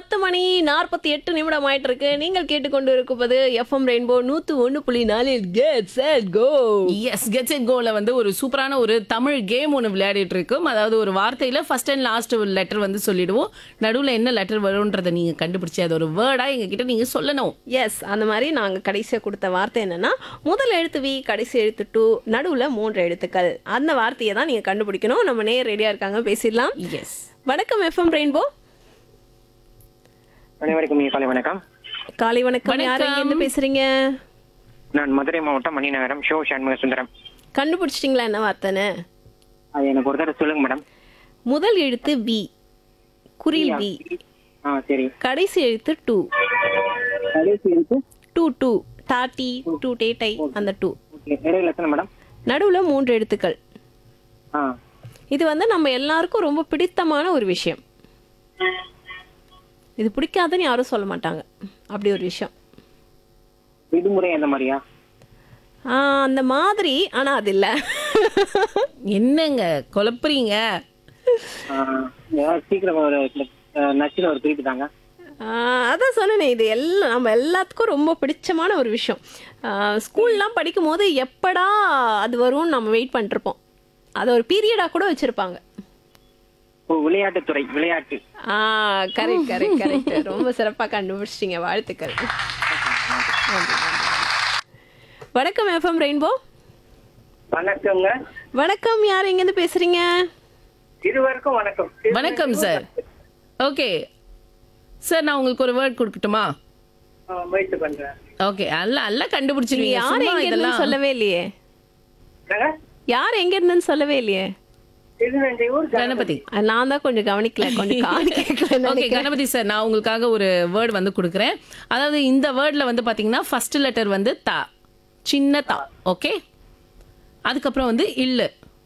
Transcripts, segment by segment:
பத்து மணி நாற்பத்தி எட்டு நிமிடம் ஆயிட்டு இருக்கு நீங்கள் கேட்டுக்கொண்டு இருப்பது எஃப்எம் ரெயின்போ நூத்து ஒண்ணு புள்ளி நாலில் get set go yes gets it கோல வந்து ஒரு சூப்பரான ஒரு தமிழ் கேம் ஒன்று விளையாடிட்டு இருக்கோம் அதாவது ஒரு வார்த்தையில ஃபர்ஸ்ட் அண்ட் லாஸ்ட் ஒரு லெட்டர் வந்து சொல்லிடுவோம் நடுவில் என்ன லெட்டர் வரும்ன்றதை நீங்க கண்டுபிடிச்சி அது ஒரு வேர்டா எங்க கிட்ட நீங்க சொல்லணும் எஸ் அந்த மாதிரி நாங்க கடைசியா கொடுத்த வார்த்தை என்னன்னா முதல் எழுத்து வி கடைசி எழுத்து டூ நடுவுல மூன்று எழுத்துக்கள் அந்த வார்த்தையை தான் நீங்க கண்டுபிடிக்கணும் நம்ம நேர் ரெடியா இருக்காங்க பேசிடலாம் எஸ் வணக்கம் எஃப்எம் ரெயின்போ அனைவருக்கும் இனிய காலை வணக்கம் காலை வணக்கம் யார் வணக்கம். இருந்து பேசுறீங்க நான் மதுரை மாவட்டம் மணிநகரம் ஷோ சண்முக சுந்தரம் கண்டுபிடிச்சிட்டீங்களா என்ன வார்த்தைன்னு அது எனக்கு ஒரு தடவை சொல்லுங்க மேடம் முதல் எழுத்து வி குரில் வி ஆ சரி கடைசி எழுத்து டூ கடைசி இருக்கு டூ டூ டாட்டி டூ டேட்டை அந்த டூ ஓகே இடையில எத்தனை மேடம் நடுவுல மூன்று எழுத்துக்கள் ஆ இது வந்து நம்ம எல்லாருக்கும் ரொம்ப பிடித்தமான ஒரு விஷயம் இது பிடிக்காதுன்னு யாரும் சொல்ல மாட்டாங்க அப்படி ஒரு விஷயம் விடுமுறை அந்த மாதிரியா ஆ, அந்த மாதிரி ஆனா அது இல்ல என்னங்க குழப்புறீங்க ஆ, ஏதாவது சீக்கிரம் ஒரு நச்சுல ஒரு குறிப்பு தாங்க ஆ, அதான் சொன்னேனே இது எல்லாம் நம்ம எல்லாத்துக்கும் ரொம்ப பிடிச்சமான ஒரு விஷயம் ஆ, ஸ்கூல்லாம் படிக்கும் போது எப்படா அது வரும்னு நம்ம வெயிட் பண்ணிருப்போம் அதை ஒரு பீரியடா கூட வச்சிருப்பாங்க ஓ விளையாட்டுத்துறை விளையாட்டு ஆ கரெக்ட் கரெக்ட் கரெக்ட் ரொம்ப சிறப்பா கண்டுபிடிச்சிட்டீங்க வாழ்த்துக்கள் நன்றி, நன்றி. வணக்கம் எஃப்எம் ரெயின்போ வணக்கங்க வணக்கம் யார் எங்கேருந்து பேசுறீங்க இருவருக்கும் வணக்கம் வணக்கம் சார் ஓகே சார் நான் உங்களுக்கு ஒரு வேர்ட் கொடுக்கட்டுமா முயற்சி பண்றேன் ஓகே அல்ல அல்ல நீங்க கண்டுபிடிச்சிருவீங்க யார் சும்மா எங்க இதெல்லாம் இருந்து சொல்லவே இல்லையே யார் எங்க இருந்துன்னு சொல்லவே இல்லையே திருநெல்வேலூர் கணபதி அது நான் தான் கொஞ்சம் கவனிக்கல கொஞ்சம் காது கேட்கல ஓகே கணபதி சார் நான் உங்களுக்காக ஒரு வேர்ட் வந்து கொடுக்குறேன் அதாவது இந்த வேர்ட்ல வந்து பாத்தீங்கன்னா ஃபர்ஸ்ட் லெட்டர் வந்து தா சின்ன தா ஓகே அதுக்கப்புறம் வந்து இல்லு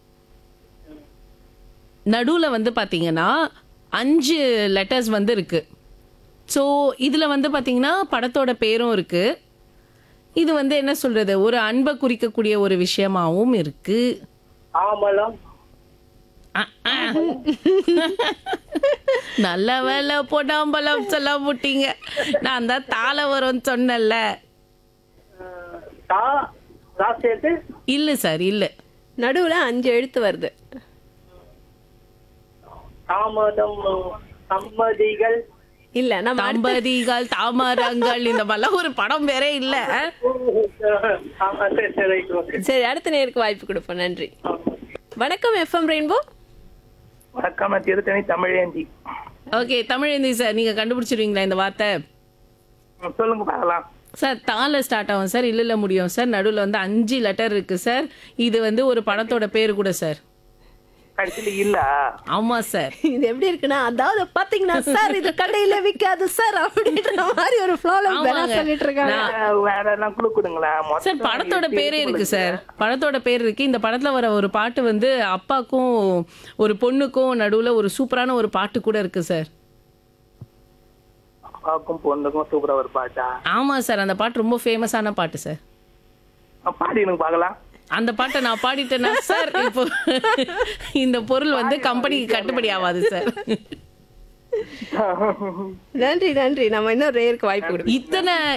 நடுவுல வந்து பாத்தீங்கன்னா அஞ்சு லெட்டர்ஸ் வந்து இருக்கு ஸோ இதுல வந்து பாத்தீங்கன்னா படத்தோட பேரும் இருக்கு இது வந்து என்ன சொல்றது ஒரு அன்பை குறிக்கக்கூடிய ஒரு விஷயமாவும் இருக்கு ஆமலம் அஹ், அஹ். நல்ல வேலை பொடாம்பலம் சொல்ல முட்டீங்க நான் தான் தாள வரும்னு சொன்னேன்ல தா ராசியத்து இல்ல சார் இல்ல நடுவுல அஞ்சு எழுத்து வருது தாமதம் சம்மதிகள் இல்ல நம்ம அடுத்த- தம்பதிகள் தாமரங்கள் இந்த மாதிரிலாம் ஒரு படம் வேற இல்ல சரி சரி ஓகே சரி அடுத்த நேருக்கு வாய்ப்பு கொடுப்போம் நன்றி வணக்கம் எஃப்எம் ரெயின்போ வணக்கம் நான் திருத்தணி தமிழேந்தி ஓகே தமிழேந்தி சார் நீங்க கண்டுபிடிச்சிருவீங்களா இந்த வார்த்தை ம், சொல்லுங்க பார்க்கலாம் சார் தால ஸ்டார்ட் ஆகும் சார் இல்ல இல்ல முடியும் சார் நடுவுல வந்து அஞ்சு லெட்டர் இருக்கு சார் இது வந்து ஒரு படத்தோட பேரு கூட சார் கடைசியில இல்ல ஆமா சார் இது எப்படி இருக்குன்னா அதாவது பாத்தீங்கன்னா சார் இது கடையில விக்காது சார் அப்படின்ற மாதிரி ஒரு ஃப்ளோல ஆமாங்க. சொல்லிட்டு இருக்காங்க நான்- வேற என்ன குழு கொடுங்களேன் சார் படத்தோட பேரே இருக்கு சார் படத்தோட பேர் இருக்கு இந்த படத்துல வர ஒரு பாட்டு வந்து அப்பாக்கும் ஒரு பொண்ணுக்கும் நடுவுல ஒரு சூப்பரான ஒரு பாட்டு கூட இருக்கு சார் அப்பாவுக்கும் பொண்ணுக்கும் சூப்பரா ஒரு பாட்டா ஆமா சார் அந்த பாட்டு ரொம்ப ஃபேமஸான பாட்டு சார் பாடி எனக்கு பார்க்கலாம் அந்த பாட்டை நான் பாடிட்டேன்னா சார் இப்போ இந்த பொருள் வந்து கம்பெனிக்கு கட்டுப்படி ஆகாது சார் நன்றி நன்றி நம்ம இன்னும் ரேருக்கு வாய்ப்பு கொடுப்போம் இத்தனை